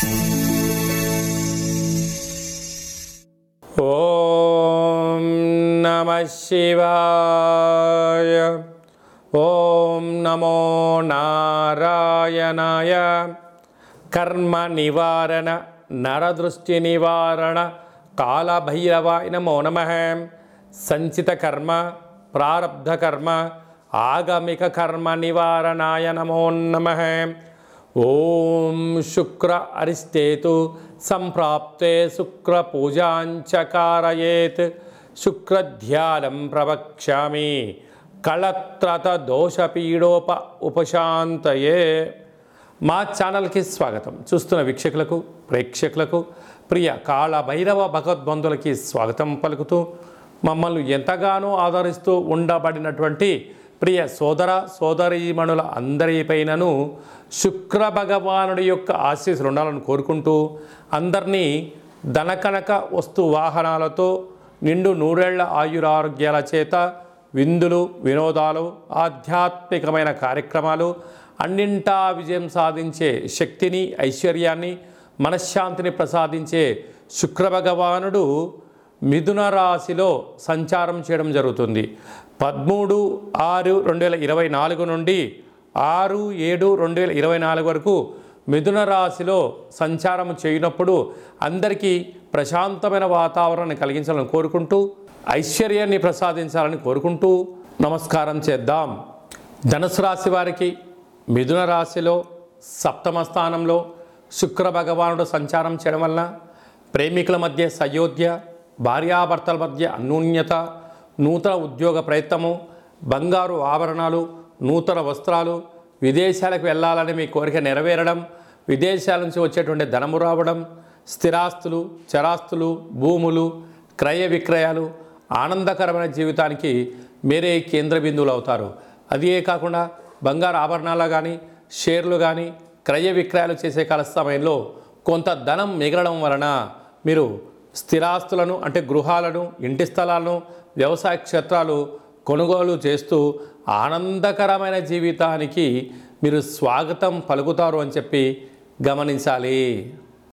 ఓం నమ శివాయ ఓం నమో నారాయణాయ కర్మ నివారణ నరదృష్టి నివారణ కాళభైరవాయ నమో నమ సంచిత కర్మ ప్రారబ్ధ కర్మ ఆగమిక కర్మ నివారణాయ నమో నమ ఓం శుక్ర అరిష్టేతు సంప్రాప్తే శుక్ర పూజాంచకారయేత్ శుక్రధ్యానం ప్రవక్ష్యామి కళత్రత దోషపీడోప ఉపశాంతయే మా ఛానల్కి స్వాగతం చూస్తున్న వీక్షకులకు ప్రేక్షకులకు ప్రియ కాళ భైరవ భగవద్బంధులకి స్వాగతం పలుకుతూ మమ్మల్ని ఎంతగానో ఆదరిస్తూ ఉండబడినటువంటి ప్రియ సోదర సోదరీమణుల అందరిపైనను శుక్ర భగవానుడి యొక్క ఆశీస్సులు ఉండాలని కోరుకుంటూ అందరినీ ధనకనక వస్తు వాహనాలతో నిండు నూరేళ్ల ఆయురారోగ్యాల చేత విందులు వినోదాలు ఆధ్యాత్మికమైన కార్యక్రమాలు అన్నింటా విజయం సాధించే శక్తిని ఐశ్వర్యాన్ని మనశ్శాంతిని ప్రసాదించే శుక్ర భగవానుడు మిథున రాశిలో సంచారం చేయడం జరుగుతుంది పదమూడు ఆరు రెండు వేల ఇరవై నాలుగు నుండి ఆరు ఏడు రెండు వేల ఇరవై నాలుగు వరకు మిథున రాశిలో సంచారం చేయనప్పుడు అందరికీ ప్రశాంతమైన వాతావరణాన్ని కలిగించాలని కోరుకుంటూ ఐశ్వర్యాన్ని ప్రసాదించాలని కోరుకుంటూ నమస్కారం చేద్దాం ధనుసు రాశి వారికి మిథున రాశిలో సప్తమ స్థానంలో శుక్ర భగవానుడు సంచారం చేయడం వలన ప్రేమికుల మధ్య సయోధ్య భార్యాభర్తల మధ్య అన్యోన్యత నూతన ఉద్యోగ ప్రయత్నము బంగారు ఆభరణాలు నూతన వస్త్రాలు విదేశాలకు వెళ్ళాలని మీ కోరిక నెరవేరడం విదేశాల నుంచి వచ్చేటువంటి ధనము రావడం స్థిరాస్తులు చరాస్తులు భూములు క్రయ విక్రయాలు ఆనందకరమైన జీవితానికి మీరే కేంద్ర బిందువులు అవుతారు అదే కాకుండా బంగారు ఆభరణాలు కానీ షేర్లు కానీ క్రయ విక్రయాలు చేసే కాల సమయంలో కొంత ధనం మిగలడం వలన మీరు స్థిరాస్తులను అంటే గృహాలను ఇంటి స్థలాలను వ్యవసాయ క్షేత్రాలు కొనుగోలు చేస్తూ ఆనందకరమైన జీవితానికి మీరు స్వాగతం పలుకుతారు అని చెప్పి గమనించాలి